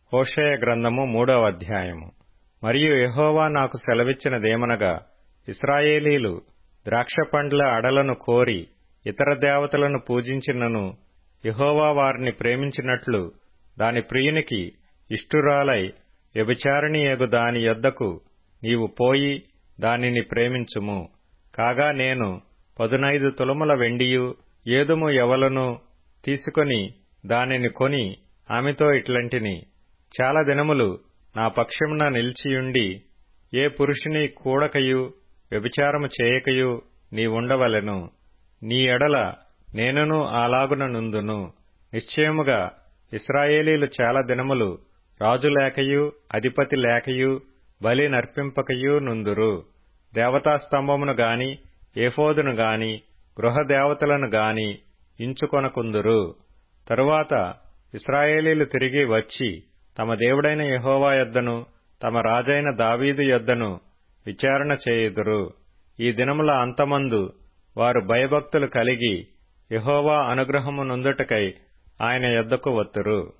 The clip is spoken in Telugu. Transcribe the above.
హోషేయ గ్రంథము మూడవ అధ్యాయము మరియు యెహోవా నాకు సెలవిచ్చినదేమనగా ఇస్రాయేలీలు ద్రాక్షపండ్ల అడలను కోరి ఇతర దేవతలను పూజించినను యెహోవా వారిని ప్రేమించినట్లు దాని ప్రియునికి ఇష్టురాలై వ్యభిచారిణియగు దాని యొద్దకు నీవు పోయి దానిని ప్రేమించుము కాగా నేను పదునైదు తులముల వెండియు ఏదుము యవలును తీసుకొని దానిని కొని ఆమెతో ఇట్లంటిని చాలా దినములు నా పక్షమున నిలిచియుండి ఏ పురుషుని కూడకయు వ్యభిచారము చేయకయు నీవుండవలెను నీ ఎడల నేనును అలాగున నుందును నిశ్చయముగా ఇస్రాయేలీలు చాలా దినములు రాజు లేకయు అధిపతి లేకయు బలి నర్పింపకయు నుందురు దేవతాస్తంభమును గాని ఏఫోదును గాని గృహదేవతలను గాని ఇంచుకొనకుందురు తరువాత ఇస్రాయేలీలు తిరిగి వచ్చి తమ దేవుడైన యెహోవా యొద్దను తమ రాజైన దావీదు యొద్దను విచారణ చేయుదురు ఈ దినముల అంతమందు వారు భయభక్తులు కలిగి యెహోవా అనుగ్రహము నొందుటకై ఆయన యొద్దకు వత్తురు